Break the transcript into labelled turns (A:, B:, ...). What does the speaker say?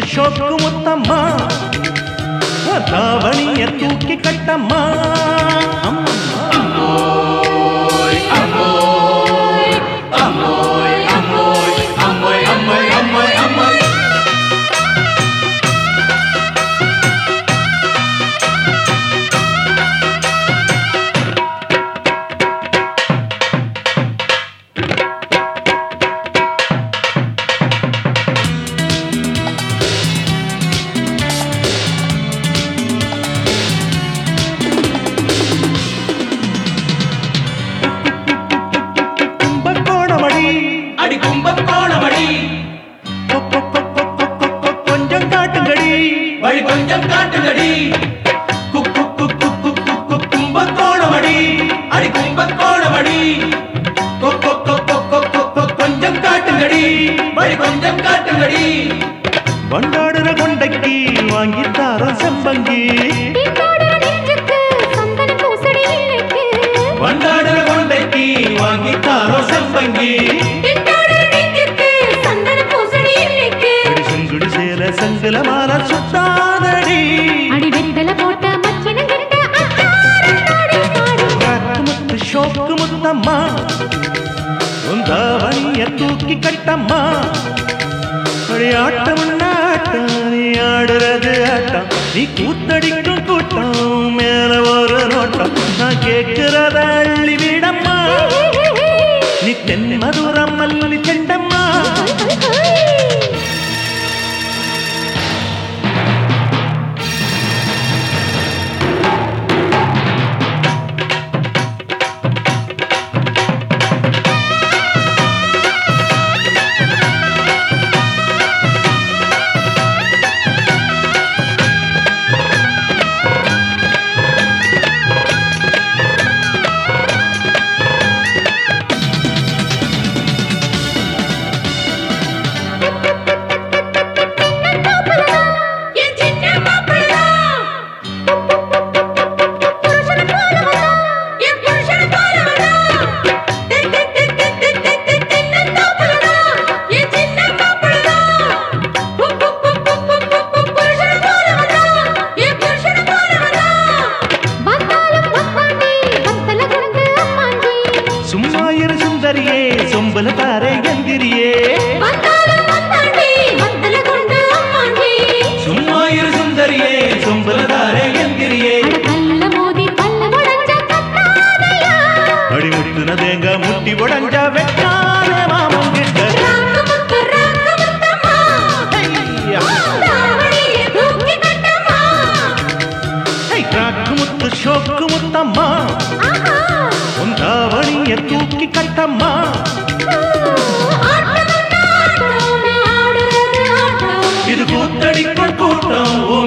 A: ஷோக்கு முத்தம்மா தாவணிய தூக்கி கட்டம்மா அம்மம்மா. கும்பகோணமடி
B: அடி கும்பகோணமடி
A: கொ- கொ- கொ- கொ- கொ- கொ- கொ- கொஞ்சம் காட்டுங்கடி
B: வழி கொஞ்சம் காட்டுங்கடி குக் குக் குக் குக் குக் குக் குக் கும்பகோணமடி அடி கும்பகோணமடி கொக் கொக் கொக் கொக் கொக் கொக் கொக் கொஞ்சம் காட்டுங்கடி வழி கொஞ்சம் காட்டுங்கடி
A: வண்டாடுற கொண்டைக்கு வாங்கி தார செம்பங்கி
C: தீண்டாடுற நெஞ்சுக்கு சந்தன பூசடி இல்லைக்கு
B: வண்டாடுற கொண்டைக்கு வாங்கி தாரோ செம்பங்கி
C: தீண்டாடுற நெஞ்சுக்கு சந்தன பூசடி இல்லைக்கு
A: அடி செங்குடி சேல சங்கல மாற சுத்தாதடி
C: அடி வெத்தல போட்ட மச்சின கிட்ட ஆடி பாடு
A: காட்டு முத்து ஷோக்கு முத்தம்மா உந்தாவணிய தூக்கி கட்டம்மா அடி ஆட்டம் ஆட்டம் நீ ஆடுறது ஆட்டம் நீ கூத்தடிக்கும் கூட்டம் மேல ஒரு நோட்டம் நான் கேட்கிறத அள்ளி விடம்மா நீ தென் மதுரம் மல்லி செண்டம்மா
C: என் சின்ன மாப்பிள்ளை புருஷன போல வந்தா என் புருஷன போல வந்தா திக் திக் திக் திக் திக் திக் திக் சின்ன மாப்பிள்ளை என் சின்ன மாப்பிள்ளை புக் புக் புக் புக் புக் புக் புக் புருஷன போல வந்தா என் புருஷன போல வந்தா வந்தாலும் வந்தாண்டி வந்தல குண்டு அம்மாண்டி
A: சும்மா இரு சுந்தரியே சொம்பல தாரே எந்திரியே
C: வந்தாலும் வந்தாண்டி வந்தல குண்டு அம்மாண்டி
B: சும்மா இரு சுந்தரியே சொம்பலதாரே என்கிறியே
C: அட கல்ல மோதி பல்ல உடைஞ்ச கத்தாதையா
A: அடிமுட்டுன தேங்க முட்டி உடஞ்சா வெட்டாத மாமன் கிட்ட
C: ராக்கமுத்து ராக்கமுத்தம்மா
A: ஐயா!
C: தாவணியை தூக்கி கட்டம்மா
A: ஐ, காக்கு முத்து ஷோக்கு முத்தம்மா
C: ஆஹா
A: உந்தாவணிய தூக்கி கட்டம்மா
C: ஆட்டம் ஆட்டம் ஆடுறது ஆட்டம்
B: இது கூத்தடிக்கும் கூட்டம் ஓ